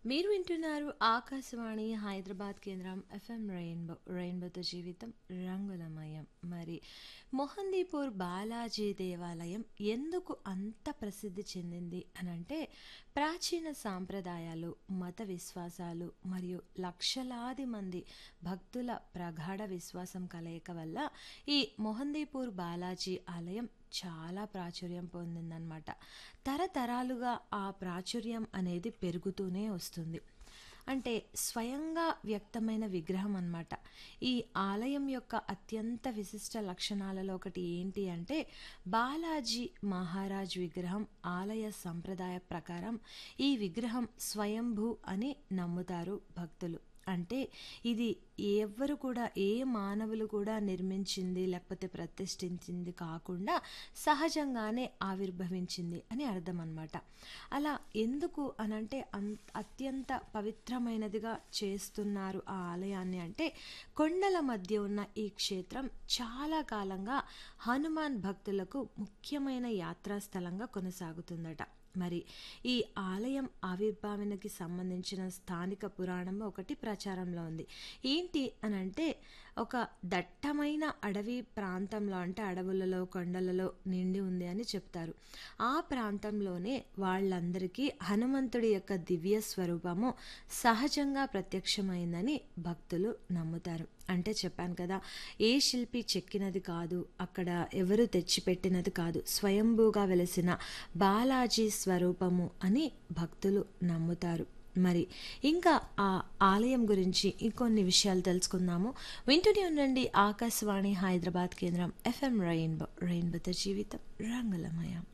మీరు వింటున్నారు ఆకాశవాణి హైదరాబాద్ కేంద్రం ఎఫ్ఎం రెయిన్బో రెయిన్బోతో జీవితం రంగులమయం మరి మొహందీపూర్ బాలాజీ దేవాలయం ఎందుకు అంత ప్రసిద్ధి చెందింది అని అంటే ప్రాచీన సాంప్రదాయాలు మత విశ్వాసాలు మరియు లక్షలాది మంది భక్తుల ప్రగాఢ విశ్వాసం కలయిక వల్ల ఈ మొహందీపూర్ బాలాజీ ఆలయం చాలా ప్రాచుర్యం పొందిందనమాట తరతరాలుగా ఆ ప్రాచుర్యం అనేది పెరుగుతూనే వస్తుంది అంటే స్వయంగా వ్యక్తమైన విగ్రహం అన్నమాట ఈ ఆలయం యొక్క అత్యంత విశిష్ట లక్షణాలలో ఒకటి ఏంటి అంటే బాలాజీ మహారాజ్ విగ్రహం ఆలయ సంప్రదాయ ప్రకారం ఈ విగ్రహం స్వయంభూ అని నమ్ముతారు భక్తులు అంటే ఇది ఎవ్వరు కూడా ఏ మానవులు కూడా నిర్మించింది లేకపోతే ప్రతిష్ఠించింది కాకుండా సహజంగానే ఆవిర్భవించింది అని అర్థం అనమాట అలా ఎందుకు అనంటే అన్ అత్యంత పవిత్రమైనదిగా చేస్తున్నారు ఆ ఆలయాన్ని అంటే కొండల మధ్య ఉన్న ఈ క్షేత్రం చాలా కాలంగా హనుమాన్ భక్తులకు ముఖ్యమైన యాత్రా స్థలంగా కొనసాగుతుందట మరి ఈ ఆలయం ఆవిర్భావనకి సంబంధించిన స్థానిక పురాణం ఒకటి ప్రచారంలో ఉంది ఏంటి అని అంటే ఒక దట్టమైన అడవి ప్రాంతంలో అంటే అడవులలో కొండలలో నిండి ఉంది అని చెప్తారు ఆ ప్రాంతంలోనే వాళ్ళందరికీ హనుమంతుడి యొక్క దివ్య స్వరూపము సహజంగా ప్రత్యక్షమైందని భక్తులు నమ్ముతారు అంటే చెప్పాను కదా ఏ శిల్పి చెక్కినది కాదు అక్కడ ఎవరు తెచ్చిపెట్టినది కాదు స్వయంభూగా వెలిసిన బాలాజీ స్వరూపము అని భక్తులు నమ్ముతారు మరి ఇంకా ఆ ఆలయం గురించి ఇంకొన్ని విషయాలు తెలుసుకుందాము వింటూనే ఉండండి ఆకాశవాణి హైదరాబాద్ కేంద్రం ఎఫ్ఎం రెయిన్బో రెయిన్బోతో జీవితం రంగులమయం